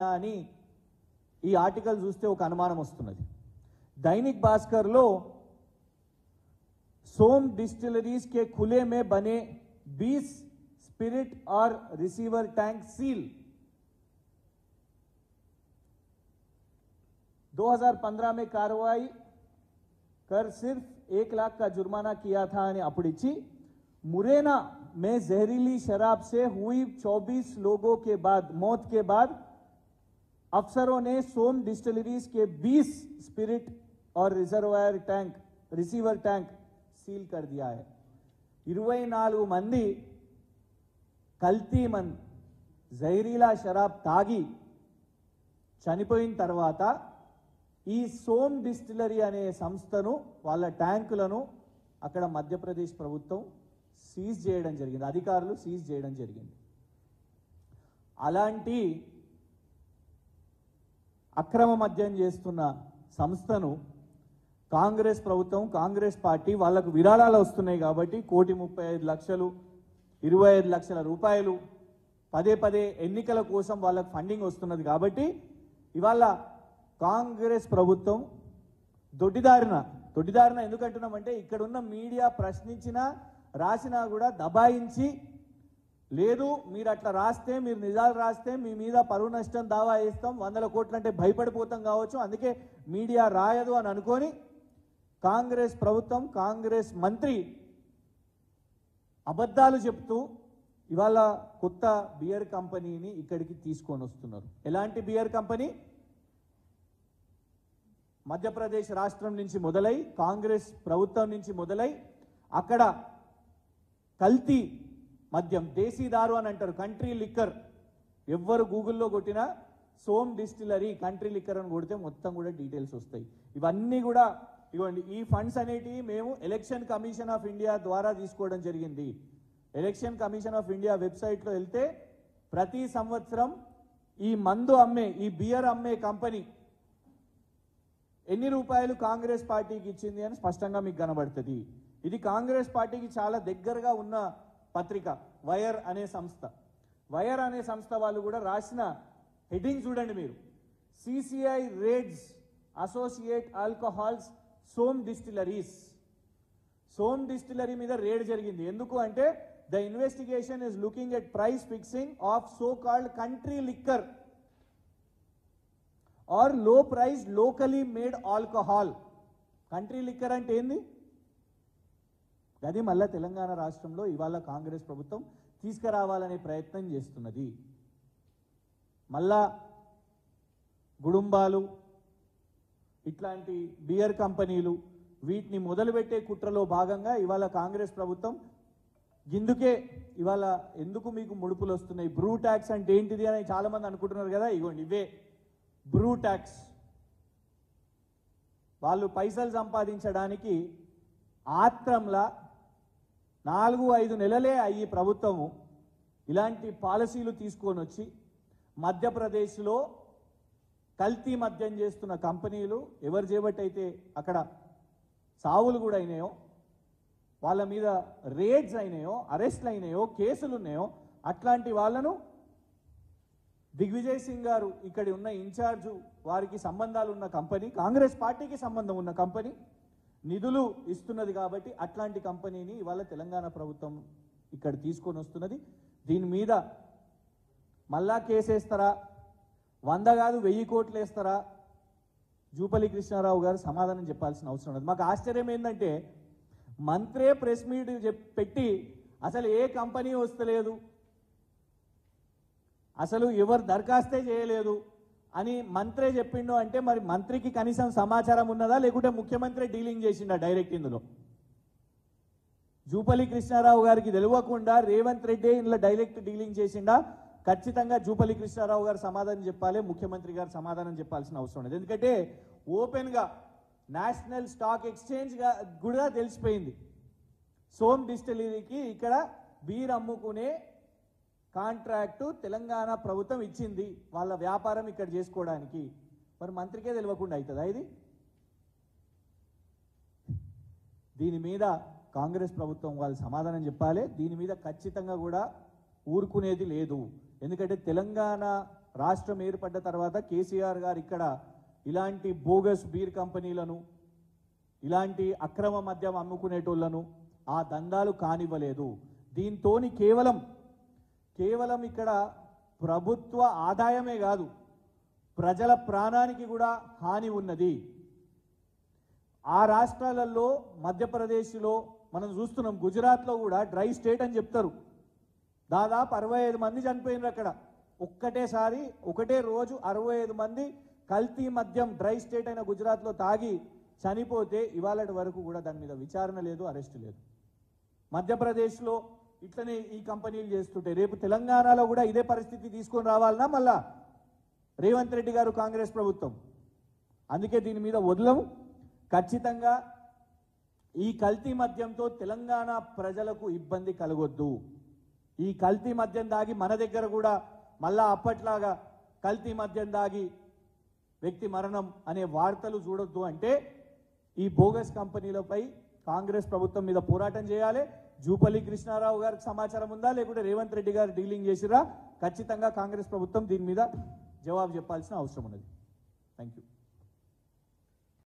అని ఈ ఆర్టికల్ చూస్తే ఒక అనుమానం వస్తున్నది दैनिक भास्कर लो सोम डिस्टिलरीज के खुले में बने 20 स्पिरिट और रिसीवर टैंक सील 2015 में कार्रवाई कर सिर्फ एक लाख का जुर्माना किया था అని అప్పుడు ఇచ్చి मुरैना में जहरीली शराब से हुई 24 लोगों के बाद मौत के बाद अफसरों ने सोम डिस्टिलरीज के 20 स्पिरिट और reservoir tank receiver tank seal कर दिया है ఇరవై నాలుగు మంది కల్తీ మన్ జైరీలా షరాబ్ తాగి చనిపోయిన తర్వాత ఈ సోమ్ డిస్టిలరీ అనే సంస్థను వాళ్ళ ట్యాంకులను అక్కడ మధ్యప్రదేశ్ ప్రభుత్వం సీజ్ చేయడం జరిగింది అధికారులు సీజ్ చేయడం జరిగింది అలాంటి అక్రమ మద్యం చేస్తున్న సంస్థను కాంగ్రెస్ ప్రభుత్వం కాంగ్రెస్ పార్టీ వాళ్లకు విరాళాలు వస్తున్నాయి కాబట్టి కోటి ముప్పై ఐదు లక్షలు ఇరవై ఐదు లక్షల రూపాయలు పదే పదే ఎన్నికల కోసం వాళ్ళకు ఫండింగ్ వస్తున్నది కాబట్టి ఇవాళ కాంగ్రెస్ ప్రభుత్వం దొడ్డిదారిన దొడ్డిదారిన ఎందుకంటున్నామంటే ఇక్కడున్న మీడియా ప్రశ్నించినా రాసినా కూడా దబాయించి లేదు మీరు అట్లా రాస్తే మీరు నిజాలు రాస్తే మీ మీద పరువు నష్టం దావా వేస్తాం వందల కోట్లు అంటే భయపడిపోతాం కావచ్చు అందుకే మీడియా రాయదు అని అనుకొని కాంగ్రెస్ ప్రభుత్వం కాంగ్రెస్ మంత్రి అబద్ధాలు చెప్తూ ఇవాళ కొత్త బియర్ కంపెనీని ఇక్కడికి తీసుకొని వస్తున్నారు ఎలాంటి బియర్ కంపెనీ మధ్యప్రదేశ్ రాష్ట్రం నుంచి మొదలై కాంగ్రెస్ ప్రభుత్వం నుంచి మొదలై అక్కడ కల్తీ మద్యం దేశీదారు అని అంటారు కంట్రీ లిక్కర్ ఎవ్వరు గూగుల్లో కొట్టినా సోమ్ డిస్టిలరీ కంట్రీ లిక్కర్ అని కొడితే మొత్తం కూడా డీటెయిల్స్ వస్తాయి ఇవన్నీ కూడా ఇవ్వండి ఈ ఫండ్స్ అనేటివి మేము ఎలక్షన్ కమిషన్ ఆఫ్ ఇండియా ద్వారా తీసుకోవడం జరిగింది ఎలక్షన్ కమిషన్ ఆఫ్ ఇండియా వెబ్సైట్లో వెళ్తే ప్రతి సంవత్సరం ఈ మందు అమ్మే ఈ బియర్ అమ్మే కంపెనీ ఎన్ని రూపాయలు కాంగ్రెస్ పార్టీకి ఇచ్చింది అని స్పష్టంగా మీకు కనబడుతుంది ఇది కాంగ్రెస్ పార్టీకి చాలా దగ్గరగా ఉన్న పత్రిక వైర్ అనే సంస్థ వైర్ అనే సంస్థ వాళ్ళు కూడా రాసిన హెడ్డింగ్ చూడండి మీరు CCI raids associate alcohols Som distilleries Som distillery మీద రేడ్ జరిగింది ఎందుకు అంటే the investigation is looking at price fixing of so called country liquor or low price locally made alcohol country liquor అంటే ఏంది అది మళ్ళా తెలంగాణ రాష్ట్రంలో ఇవాళ కాంగ్రెస్ ప్రభుత్వం తీసుకురావాలనే ప్రయత్నం చేస్తున్నది మళ్ళా గుడుంబాలు ఇట్లాంటి బియర్ కంపెనీలు వీటిని మొదలుపెట్టే కుట్రలో భాగంగా ఇవాళ కాంగ్రెస్ ప్రభుత్వం ఇందుకే ఇవాళ ఎందుకు మీకు ముడుపులు వస్తున్నాయి బ్రూ ట్యాక్స్ అంటే ఏంటిది అని చాలా మంది అనుకుంటున్నారు కదా ఇగోండి ఇవే బ్రూ ట్యాక్స్ వాళ్ళు పైసలు సంపాదించడానికి ఆత్రంలా నాలుగు ఐదు నెలలే అయ్యి ప్రభుత్వము ఇలాంటి పాలసీలు తీసుకొని వచ్చి మధ్యప్రదేశ్లో కల్తీ మద్యం చేస్తున్న కంపెనీలు ఎవరు చేపట్టయితే అక్కడ సావులు కూడా అయినాయో వాళ్ళ మీద రేడ్స్ అయినాయో అరెస్ట్లు అయినాయో కేసులు ఉన్నాయో అట్లాంటి వాళ్ళను దిగ్విజయ్ సింగ్ గారు ఇక్కడ ఉన్న ఇన్ఛార్జు వారికి సంబంధాలు ఉన్న కంపెనీ కాంగ్రెస్ పార్టీకి సంబంధం ఉన్న కంపెనీ నిధులు ఇస్తున్నది కాబట్టి అట్లాంటి కంపెనీని ఇవాళ తెలంగాణ ప్రభుత్వం ఇక్కడ తీసుకొని వస్తున్నది దీని మీద మళ్ళా కేసేస్తారా వంద కాదు వెయ్యి కోట్లు వేస్తారా జూపల్లి కృష్ణారావు గారు సమాధానం చెప్పాల్సిన అవసరం లేదు మాకు ఆశ్చర్యం ఏంటంటే మంత్రే ప్రెస్ మీట్ చెప్- పెట్టి అసలు ఏ కంపెనీ వస్తలేదు అసలు ఎవరు దరఖాస్తే చేయలేదు అని మంత్రే చెప్పిండు అంటే మరి మంత్రికి కనీసం సమాచారం ఉన్నదా లేకుంటే ముఖ్యమంత్రి డీలింగ్ చేసిండా డైరెక్ట్ ఇందులో జూపల్లి కృష్ణారావు గారికి తెలియకుండా రేవంత్ రెడ్డి ఇందులో డైరెక్ట్ డీలింగ్ చేసిండా ఖచ్చితంగా జూపల్లి కృష్ణారావు గారు సమాధానం చెప్పాలి ముఖ్యమంత్రి గారు సమాధానం చెప్పాల్సిన అవసరం లేదు ఎందుకంటే ఓపెన్ గా నేషనల్ స్టాక్ ఎక్స్చేంజ్ గా కూడా తెలిసిపోయింది సోమ్ డిస్టిలరీకి ఇక్కడ బీర్ అమ్ముకునే కాంట్రాక్టు తెలంగాణ ప్రభుత్వం ఇచ్చింది వాళ్ళ వ్యాపారం ఇక్కడ చేసుకోవడానికి మరి మంత్రికే తెలియకుండా అవుతుందా ఇది దీని మీద కాంగ్రెస్ ప్రభుత్వం వాళ్ళు సమాధానం చెప్పాలి దీని మీద ఖచ్చితంగా కూడా ఊరుకునేది లేదు ఎందుకంటే తెలంగాణ రాష్ట్రం ఏర్పడ్డ తర్వాత కేసీఆర్ గారు ఇక్కడ ఇలాంటి బోగస్ బీర్ కంపెనీలను ఇలాంటి అక్రమ మద్యం అమ్ముకునేటోళ్లను ఆ దందాలు కానివ్వలేదు దీంతోని కేవలం కేవలం ఇక్కడ ప్రభుత్వ ఆదాయమే కాదు ప్రజల ప్రాణానికి కూడా హాని ఉన్నది ఆ రాష్ట్రాలలో మధ్యప్రదేశ్లో మనం చూస్తున్నాం గుజరాత్లో కూడా డ్రై స్టేట్ అని చెప్తారు దాదాపు అరవై ఐదు మంది చనిపోయినారు అక్కడ ఒక్కటేసారి ఒకటే రోజు అరవై ఐదు మంది కల్తీ మద్యం డ్రై స్టేట్ అయిన గుజరాత్లో తాగి చనిపోతే ఇవాళ వరకు కూడా దాని మీద విచారణ లేదు అరెస్ట్ లేదు మధ్యప్రదేశ్లో ఇట్లనే ఈ కంపెనీలు చేస్తుంటే రేపు తెలంగాణలో కూడా ఇదే పరిస్థితి తీసుకొని రావాలన్నా మళ్ళా రేవంత్ రెడ్డి గారు కాంగ్రెస్ ప్రభుత్వం అందుకే దీని మీద వదలము ఖచ్చితంగా ఈ కల్తీ మద్యంతో తెలంగాణ ప్రజలకు ఇబ్బంది కలగొద్దు ఈ కల్తీ మద్యం దాగి మన దగ్గర కూడా మళ్ళా అప్పట్లాగా కల్తీ మద్యం దాగి వ్యక్తి మరణం అనే వార్తలు చూడొద్దు అంటే ఈ బోగస్ కంపెనీలపై కాంగ్రెస్ ప్రభుత్వం మీద పోరాటం చేయాలి జూపల్లి కృష్ణారావు గారికి సమాచారం ఉందా లేకుంటే రేవంత్ రెడ్డి గారు డీలింగ్ చేసిరా ఖచ్చితంగా కాంగ్రెస్ ప్రభుత్వం దీని మీద జవాబు చెప్పాల్సిన అవసరం ఉన్నది థ్యాంక్ యూ